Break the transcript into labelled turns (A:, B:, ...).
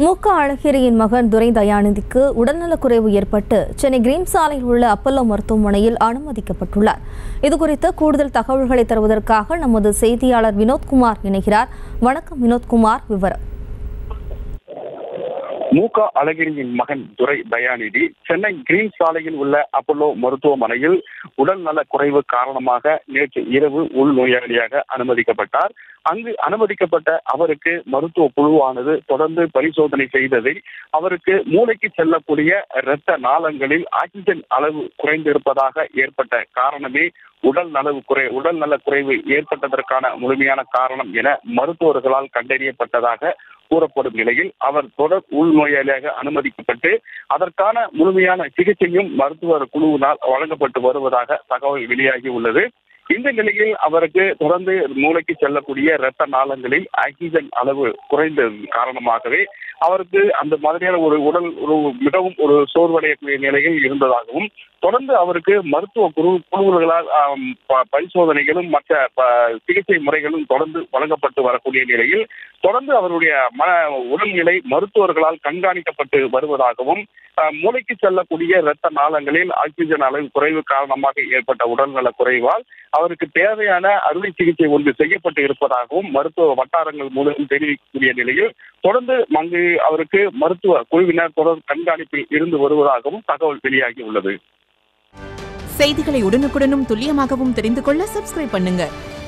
A: மு க அழகிரியின் மகன் துரை தயாநிதிக்கு உடல்நலக்குறைவு ஏற்பட்டு சென்னை கிரீன் சாலையில் உள்ள அப்பல்லோ மருத்துவமனையில் அனுமதிக்கப்பட்டுள்ளார் இதுகுறித்து கூடுதல் தகவல்களை தருவதற்காக நமது செய்தியாளர் வினோத்குமார் இணைகிறார் வணக்கம் வினோத்குமார் விவரம்
B: மு க அழகிரியின் மகன் துரை தயாநிதி சென்னை கிரீன் சாலையில் உள்ள அப்பல்லோ மருத்துவமனையில் உடல் நல குறைவு காரணமாக நேற்று இரவு உள்நோயாளியாக அனுமதிக்கப்பட்டார் அங்கு அனுமதிக்கப்பட்ட அவருக்கு மருத்துவ குழுவானது தொடர்ந்து பரிசோதனை செய்ததில் அவருக்கு மூளைக்கு செல்லக்கூடிய இரத்த நாளங்களில் ஆக்சிஜன் அளவு குறைந்திருப்பதாக ஏற்பட்ட காரணமே உடல் நலவு குறை உடல் நல குறைவு ஏற்பட்டதற்கான முழுமையான காரணம் என மருத்துவர்களால் கண்டறியப்பட்டதாக கூறப்படும் நிலையில் அவர் தொடர் உள்நோயாளியாக அனுமதிக்கப்பட்டு அதற்கான முழுமையான சிகிச்சையும் மருத்துவர் குழுவினால் வழங்கப்பட்டு வருவதாக தகவல் வெளியாகி உள்ளது இந்த நிலையில் அவருக்கு தொடர்ந்து மூளைக்கு செல்லக்கூடிய இரத்த நாளங்களில் ஆக்சிஜன் அளவு குறைந்த காரணமாகவே அவருக்கு அந்த மாதிரியான ஒரு உடல் ஒரு மிகவும் ஒரு சோர்வடையக்கூடிய நிலையில் இருந்ததாகவும் தொடர்ந்து அவருக்கு மருத்துவ குழு குழுவுகளால் ஆம், ப- பரிசோதனைகளும் மற்ற ப- சிகிச்சை முறைகளும் தொடர்ந்து வழங்கப்பட்டு வரக்கூடிய நிலையில் தொடர்ந்து அவருடைய மன உடல்நிலை மருத்துவர்களால் கண்காணிக்கப்பட்டு வருவதாகவும் ஆஹ், மூளைக்கு செல்லக்கூடிய இரத்த நாளங்களில் ஆக்சிஜன் அளவு குறைவு காரணமாக ஏற்பட்ட உடல்நல குறைவால் அவருக்கு தேவையான அறுவை சிகிச்சை ஒன்று செய்யப்பட்டு இருப்பதாகவும் மருத்துவ வட்டாரங்கள் மூலம் தெரிவிக்கக்கூடிய நிலையில் தொடர்ந்து அங்கு அவருக்கு மருத்துவ குழுவினர் தொடர் கண்காணிப்பில் இருந்து வருவதாகவும் தகவல் வெளியாகி உள்ளது
C: செய்திகளை உடனுக்குடனும் துல்லியமாகவும் தெரிந்து கொள்ள சப்ஸ்கிரைப் பண்ணுங்க